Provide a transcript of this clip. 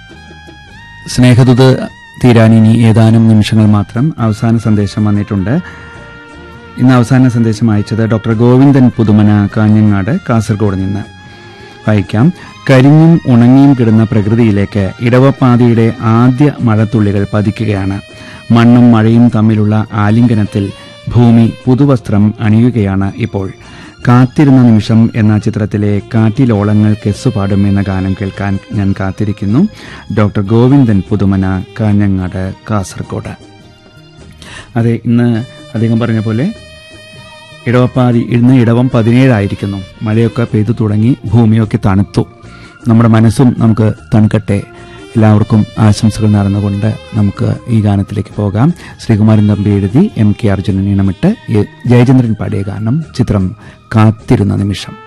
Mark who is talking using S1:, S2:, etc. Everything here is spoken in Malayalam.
S1: സ്നേഹദൂത് തീരാനിനി ഏതാനും നിമിഷങ്ങൾ മാത്രം അവസാന സന്ദേശം വന്നിട്ടുണ്ട് ഇന്ന് അവസാന സന്ദേശം അയച്ചത് ഡോക്ടർ ഗോവിന്ദൻ പുതുമന കാഞ്ഞങ്ങാട് കാസർഗോഡ് നിന്ന് വായിക്കാം കരിഞ്ഞും ഉണങ്ങിയും കിടന്ന പ്രകൃതിയിലേക്ക് ഇടവപ്പാതിയുടെ ആദ്യ മഴത്തുള്ളികൾ പതിക്കുകയാണ് മണ്ണും മഴയും തമ്മിലുള്ള ആലിംഗനത്തിൽ ഭൂമി പുതുവസ്ത്രം അണിയുകയാണ് ഇപ്പോൾ കാത്തിരുന്ന നിമിഷം എന്ന ചിത്രത്തിലെ കാറ്റിലോളങ്ങൾ കെസ്സുപാടും എന്ന ഗാനം കേൾക്കാൻ ഞാൻ കാത്തിരിക്കുന്നു ഡോക്ടർ ഗോവിന്ദൻ പുതുമന കാഞ്ഞങ്ങാട് കാസർഗോഡ് അതെ ഇന്ന് അദ്ദേഹം പറഞ്ഞ പോലെ ഇടവപ്പാതി ഇന്ന് ഇടവം പതിനേഴായിരിക്കുന്നു മഴയൊക്കെ പെയ്തു തുടങ്ങി ഭൂമിയൊക്കെ തണുത്തു നമ്മുടെ മനസ്സും നമുക്ക് തണുക്കട്ടെ എല്ലാവർക്കും ആശംസകൾ നേർന്നുകൊണ്ട് നമുക്ക് ഈ ഗാനത്തിലേക്ക് പോകാം ശ്രീകുമാരൻ തമ്പി എഴുതി എം കെ അർജുനൻ ഇണമിട്ട് എ- ജയചന്ദ്രൻ പാടിയ ഗാനം ചിത്രം കാത്തിരുന്ന നിമിഷം